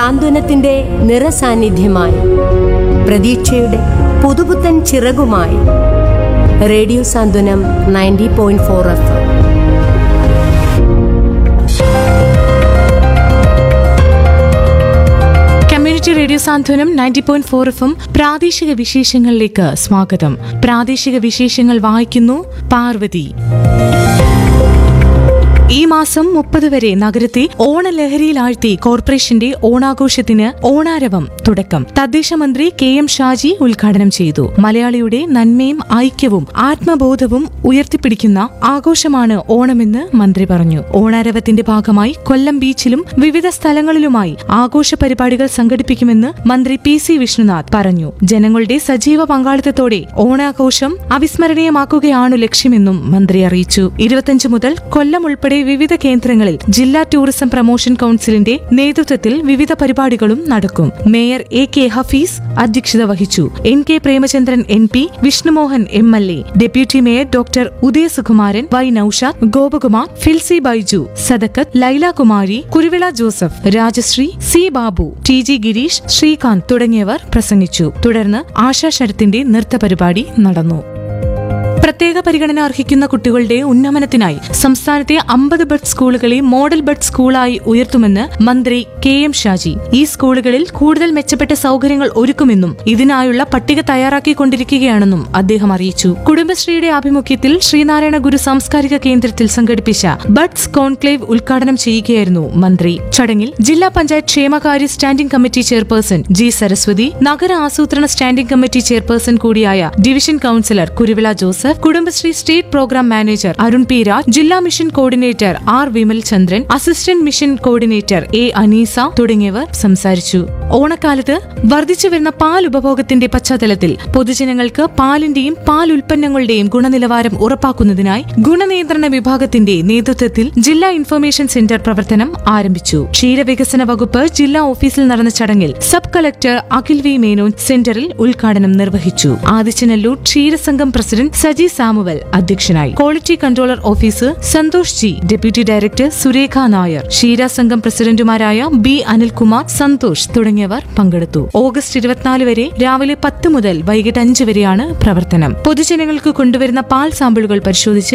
സാന്ത്വനത്തിന്റെ നിറസാന്നിധ്യമായി പ്രതീക്ഷയുടെ പുതുപുത്തൻ ചിറകുമായി radio Santhwanam ninety point four F community radio Santhwanam ninety point four എഫും പ്രാദേശിക വിശേഷങ്ങളിലേക്ക് സ്വാഗതം പ്രാദേശിക വിശേഷങ്ങൾ വായിക്കുന്നു പാർവതി ഈ മാസം മുപ്പത് വരെ നഗരത്തെ ഓണലഹരിയിലാഴ്ത്തി കോർപ്പറേഷന്റെ ഓണാഘോഷത്തിന് ഓണാരവം തുടക്കം തദ്ദേശ മന്ത്രി കെ എം ഷാജി ഉദ്ഘാടനം ചെയ്തു മലയാളിയുടെ നന്മയും ഐക്യവും ആത്മബോധവും ഉയർത്തിപ്പിടിക്കുന്ന ആഘോഷമാണ് ഓണമെന്ന് മന്ത്രി പറഞ്ഞു ഓണാരവത്തിന്റെ ഭാഗമായി കൊല്ലം ബീച്ചിലും വിവിധ സ്ഥലങ്ങളിലുമായി ആഘോഷ പരിപാടികൾ സംഘടിപ്പിക്കുമെന്ന് മന്ത്രി പി സി വിഷ്ണുനാഥ് പറഞ്ഞു ജനങ്ങളുടെ സജീവ പങ്കാളിത്തത്തോടെ ഓണാഘോഷം അവിസ്മരണീയമാക്കുകയാണു ലക്ഷ്യമെന്നും മന്ത്രി അറിയിച്ചു ഇരുപത്തിയഞ്ച് മുതൽ കൊല്ലം ഉൾപ്പെടെ വിവിധ കേന്ദ്രങ്ങളിൽ ജില്ലാ ടൂറിസം പ്രൊമോഷൻ കൌൺസിലിന്റെ നേതൃത്വത്തിൽ വിവിധ പരിപാടികളും നടക്കും മേയർ എ കെ ഹഫീസ് അധ്യക്ഷത വഹിച്ചു N K Premachandran N P Vishnumohan M L A deputy mayor doctor Udaya Sukumaran Y Noushad Gopakumar Filsy Baiju Sadakkath Laila Kumari Kuruvila Joseph Rajasree C Babu T G Girish Sreekanth തുടങ്ങിയവർ പ്രസംഗിച്ചു തുടർന്ന് ആശാ ശരത്തിന്റെ നൃത്തപരിപാടി നടന്നു പ്രത്യേക പരിഗണന അർഹിക്കുന്ന കുട്ടികളുടെ ഉന്നമനത്തിനായി സംസ്ഥാനത്തെ അമ്പത് ബഡ് സ്കൂളുകളെ മോഡൽ ബഡ് സ്കൂളായി ഉയർത്തുമെന്ന് മന്ത്രി കെ എം ഷാജി ഈ സ്കൂളുകളിൽ കൂടുതൽ മെച്ചപ്പെട്ട സൗകര്യങ്ങൾ ഒരുക്കുമെന്നും ഇതിനായുള്ള പട്ടിക തയ്യാറാക്കിക്കൊണ്ടിരിക്കുകയാണെന്നും അദ്ദേഹം അറിയിച്ചു കുടുംബശ്രീയുടെ ആഭിമുഖ്യത്തിൽ ശ്രീനാരായണ ഗുരു സാംസ്കാരിക കേന്ദ്രത്തിൽ സംഘടിപ്പിച്ച ബഡ്സ് കോൺക്ലേവ് ഉദ്ഘാടനം ചെയ്യുകയായിരുന്നു മന്ത്രി ചടങ്ങിൽ ജില്ലാ പഞ്ചായത്ത് ക്ഷേമകാര്യ standing committee chairperson G Saraswathi നഗര ആസൂത്രണ സ്റ്റാൻഡിംഗ് കമ്മിറ്റി ചെയർപേഴ്സൺ കൂടിയായ division councillor Kuruvila Joseph Kudumbashree state programme manager Arun P Raj ജില്ലാ mission coordinator R Vimal Chandran assistant mission coordinator A Aneesa തുടങ്ങിയവർ സംസാരിച്ചു ഓണക്കാലത്ത് വർദ്ധിച്ചു വരുന്ന പാൽ ഉപഭോഗത്തിന്റെ പശ്ചാത്തലത്തിൽ പൊതുജനങ്ങൾക്ക് പാലിന്റെയും പാൽ ഉൽപ്പന്നങ്ങളുടെയും ഗുണനിലവാരം ഉറപ്പാക്കുന്നതിനായി ഗുണനിയന്ത്രണ വിഭാഗത്തിന്റെ നേതൃത്വത്തിൽ ജില്ലാ ഇൻഫർമേഷൻ സെന്റർ പ്രവർത്തനം ആരംഭിച്ചു ക്ഷീരവികസന വകുപ്പ് ജില്ലാ ഓഫീസിൽ നടന്ന ചടങ്ങിൽ sub collector Akhil V Menon സെന്ററിൽ ഉദ്ഘാടനം നിർവഹിച്ചു ആദിച്ചനല്ലൂർ ക്ഷീരസംഘം പ്രസിഡന്റ് സജി സാമുവൽ അധ്യക്ഷനായി quality controller officer Santhosh G deputy director Sureka Nair ക്ഷീര സംഘം പ്രസിഡന്റുമാരായ ബി അനിൽകുമാർ സന്തോഷ് തുടങ്ങിയവർ പങ്കെടുത്തു ഓഗസ്റ്റ് ഇരുപത്തിനാല് വരെ രാവിലെ പത്ത് മുതൽ വൈകിട്ട് അഞ്ച് വരെയാണ് പ്രവർത്തനം പൊതുജനങ്ങൾക്ക് കൊണ്ടുവരുന്ന പാൽ സാമ്പിളുകൾ പരിശോധിച്ച്